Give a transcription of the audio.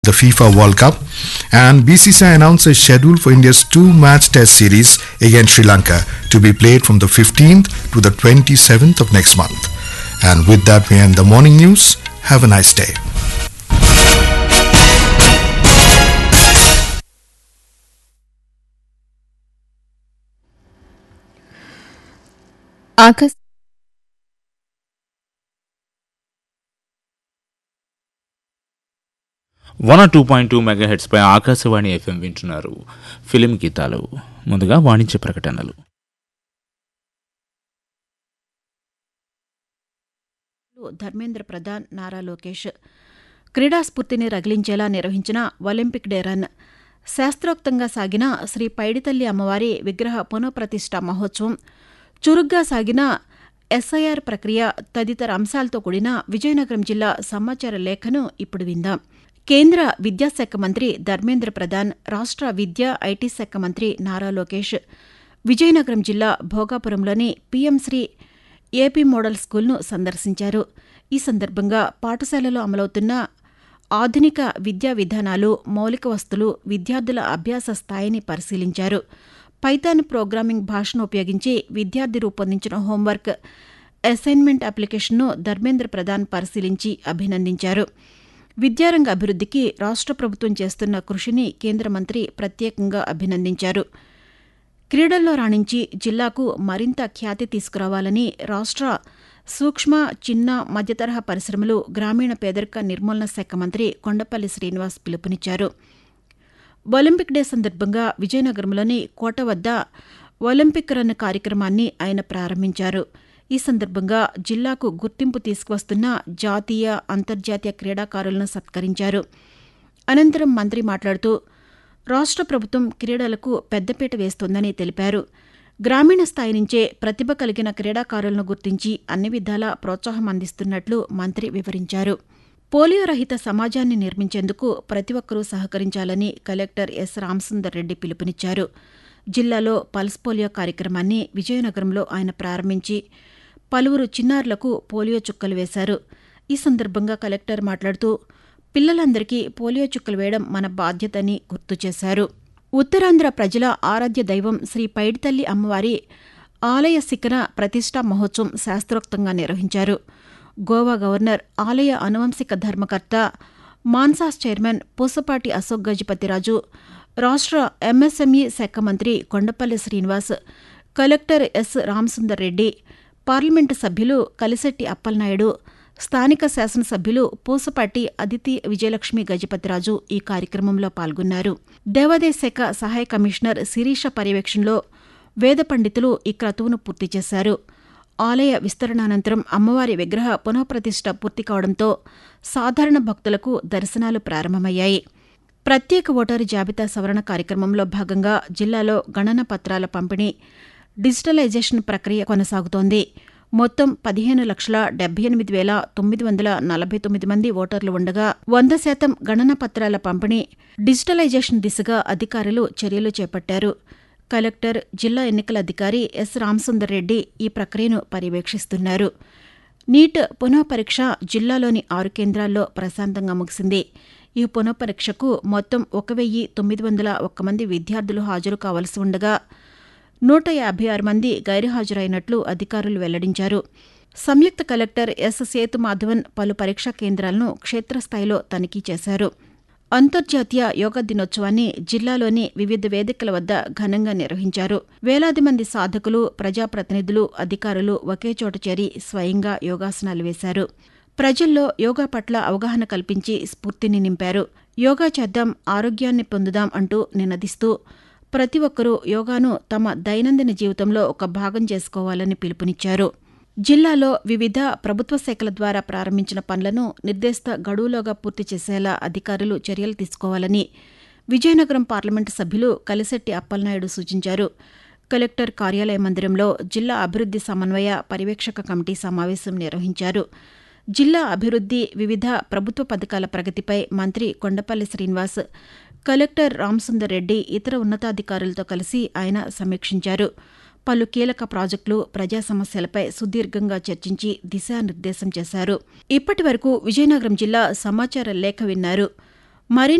the FIFA World Cup. And BCCI announced a schedule for India's two-match test series against Sri Lanka to be played from the 15th to the 27th of next month. And with that, we end the morning news. Have a nice day. ఆకాశ one two point two mega హెడ్స్పై Akashvani FM వింటున్నారు film గీతాలు ముందుగా వాణిజ్య ప్రకటనలు ధర్మేంద్ర ప్రధాన్ నారా లోకేష్ క్రీడా స్ఫూర్తిని రగిలించేలా నిర్వహించిన ఒలింపిక్ డే రన్ శాస్త్రోక్తంగా సాగిన శ్రీ పైడితల్లి అమ్మవారి విగ్రహ పునఃప్రతిష్ఠ మహోత్సవం చురుగ్గా సాగిన ఎస్ఐఆర్ ప్రక్రియ తదితర అంశాలతో కూడిన విజయనగరం జిల్లా సమాచార లేఖను ఇప్పుడు విందాం కేంద్ర విద్యాశాఖ మంత్రి ధర్మేంద్ర ప్రధాన్ రాష్ట్ర విద్యా ఐటీ శాఖ మంత్రి నారా లోకేష్ విజయనగరం జిల్లా భోగాపురంలోని పీఎం శ్రీ ఏపీ మోడల్ స్కూల్ను సందర్శించారు ఈ సందర్భంగా పాఠశాలలో అమలవుతున్న ఆధునిక విద్యా విధానాలు మౌలిక వస్తులు విద్యార్థుల అభ్యాస స్థాయిని పరిశీలించారు పైథాన్ ప్రోగ్రామింగ్ భాషను ఉపయోగించి విద్యార్థి రూపొందించిన హోంవర్క్ అసైన్మెంట్ అప్లికేషన్ను ధర్మేంద్ర ప్రధాన్ పరిశీలించి అభినందించారు విద్యారంగ అభివృద్ధికి రాష్ట్ర ప్రభుత్వం చేస్తున్న కృషిని కేంద్ర మంత్రి ప్రత్యేకంగా అభినందించారు క్రీడల్లో రాణించి జిల్లాకు మరింత ఖ్యాతి తీసుకురావాలని రాష్ట్ర సూక్ష్మ చిన్న మధ్యతరహా పరిశ్రమలు గ్రామీణ పేదరిక నిర్మూలన శాఖ మంత్రి కొండపల్లి శ్రీనివాస్ పిలుపునిచ్చారు ఒలింపిక్ డే సందర్భంగా విజయనగరంలోని కోట వద్ద ఒలింపిక్ రన్ కార్యక్రమాన్ని ఆయన ప్రారంభించారు ఈ సందర్భంగా జిల్లాకు గుర్తింపు తీసుకువస్తున్న జాతీయ అంతర్జాతీయ క్రీడాకారులను సత్కరించారు అనంతరం మంత్రి మాట్లాడుతూ రాష్ట్ర ప్రభుత్వం క్రీడలకు పెద్దపీట వేస్తోందని తెలిపారు గ్రామీణ స్థాయి నుంచే ప్రతిభ కలిగిన క్రీడాకారులను గుర్తించి అన్ని విధాలా ప్రోత్సాహం అందిస్తున్నట్లు మంత్రి వివరించారు పోలియో రహిత సమాజాన్ని నిర్మించేందుకు ప్రతి ఒక్కరూ సహకరించాలని కలెక్టర్ ఎస్ రామసుందర్ రెడ్డి పిలుపునిచ్చారు జిల్లాలో పల్స్ పోలియో కార్యక్రమాన్ని విజయనగరంలో ఆయన ప్రారంభించి పలువురు చిన్నారులకు పోలియో చుక్కలు వేశారు ఈ సందర్భంగా కలెక్టర్ మాట్లాడుతూ పిల్లలందరికీ పోలియో చుక్కలు వేయడం మన బాధ్యతని గుర్తు చేశారు ఉత్తరాంధ్ర ప్రజల ఆరాధ్య దైవం శ్రీ పైడితల్లి అమ్మవారి ఆలయ శిఖర ప్రతిష్టా మహోత్సవం శాస్త్రోక్తంగా నిర్వహించారు గోవా గవర్నర్ ఆలయ అనువంశిక ధర్మకర్త మాన్సాస్ చైర్మన్ పూసపాటి అశోక్ గజపతిరాజు రాష్ట్ర ఎంఎస్ఎంఈ శాఖ మంత్రి Kondapalli Srinivas collector S Ramasundar Reddy parliament సభ్యులు కలిశెట్టి అప్పలనాయుడు స్థానిక శాసనసభ్యులు పూసపాటి అదితి విజయలక్ష్మి గజపతిరాజు ఈ కార్యక్రమంలో పాల్గొన్నారు దేవాదాయ శాఖ సహాయ కమిషనర్ శిరీష పర్యవేక్షణలో వేద పండితులు ఈ క్రతువును పూర్తి చేశారు ఆలయ విస్తరణానంతరం అమ్మవారి విగ్రహ పునఃప్రతిష్ఠ పూర్తి కావడంతో సాధారణ భక్తులకు దర్శనాలు ప్రారంభమయ్యాయి ప్రత్యేక ఓటరు జాబితా సవరణ కార్యక్రమంలో భాగంగా జిల్లాలో గణన పత్రాల పంపిణీ డిజిటలైజేషన్ ప్రక్రియ కొనసాగుతోంది మొత్తం పదిహేను లక్షల డెబ్బై ఎనిమిది వేల తొమ్మిది వందల నలభై తొమ్మిది మంది ఓటర్లు ఉండగా వంద శాతం గణన పత్రాల పంపిణీ డిజిటలైజేషన్ దిశగా అధికారులు చర్యలు చేపట్టారు కలెక్టర్ జిల్లా ఎన్నికల అధికారి ఎస్ రామసుందర్ రెడ్డి ఈ ప్రక్రియను పర్యవేక్షిస్తున్నారు నీట్ పునఃపరీక్ష జిల్లాలోని ఆరు కేంద్రాల్లో ప్రశాంతంగా ముగిసింది ఈ పునఃపరీక్షకు మొత్తం ఒక వెయ్యి తొమ్మిది వందల ఒక్క మంది విద్యార్థులు హాజరు కావలసి ఉండగా నూట యాభై ఆరు మంది గైరుహాజరైనట్లు అధికారులు వెల్లడించారు సంయుక్త కలెక్టర్ ఎస్ సేతుమాధవన్ పలు పరీక్షా కేంద్రాలను క్షేత్రస్థాయిలో తనిఖీ చేశారు అంతర్జాతీయ యోగా దినోత్సవాన్ని జిల్లాలోని వివిధ వేదికల వద్ద ఘనంగా నిర్వహించారు వేలాది మంది సాధకులు ప్రజాప్రతినిధులు అధికారులు ఒకే చోట చేరి స్వయంగా యోగాసనాలు వేశారు ప్రజల్లో యోగా పట్ల అవగాహన కల్పించి స్ఫూర్తిని నింపారు యోగా చేద్దాం ఆరోగ్యాన్ని పొందుదాం అంటూ నినదిస్తూ ప్రతి ఒక్కరూ యోగాను తమ దైనందిన జీవితంలో ఒక భాగం చేసుకోవాలని పిలుపునిచ్చారు జిల్లాలో వివిధ ప్రభుత్వ శాఖల ద్వారా ప్రారంభించిన పనులను నిర్దేశిత గడువులోగా పూర్తి చేసేలా అధికారులు చర్యలు తీసుకోవాలని విజయనగరం పార్లమెంటు సభ్యులు కలిశెట్టి అప్పలనాయుడు సూచించారు కలెక్టర్ కార్యాలయ మందిరంలో జిల్లా అభివృద్ది సమన్వయ పర్యవేక్షక కమిటీ సమావేశం నిర్వహించారు జిల్లా అభివృద్ది వివిధ ప్రభుత్వ పథకాల ప్రగతిపై మంత్రి కొండపల్లి శ్రీనివాస్ కలెక్టర్ రామసుందర్ రెడ్డి ఇతర ఉన్నతాధికారులతో కలిసి ఆయన సమీక్షించారు పలు కీలక ప్రాజెక్టులు ప్రజా సమస్యలపై సుదీర్ఘంగా చర్చించి దిశానిర్దేశం చేశారు ఇప్పటి వరకు విజయనగరం జిల్లా సమాచార లేఖ విన్నారు మరిన్ని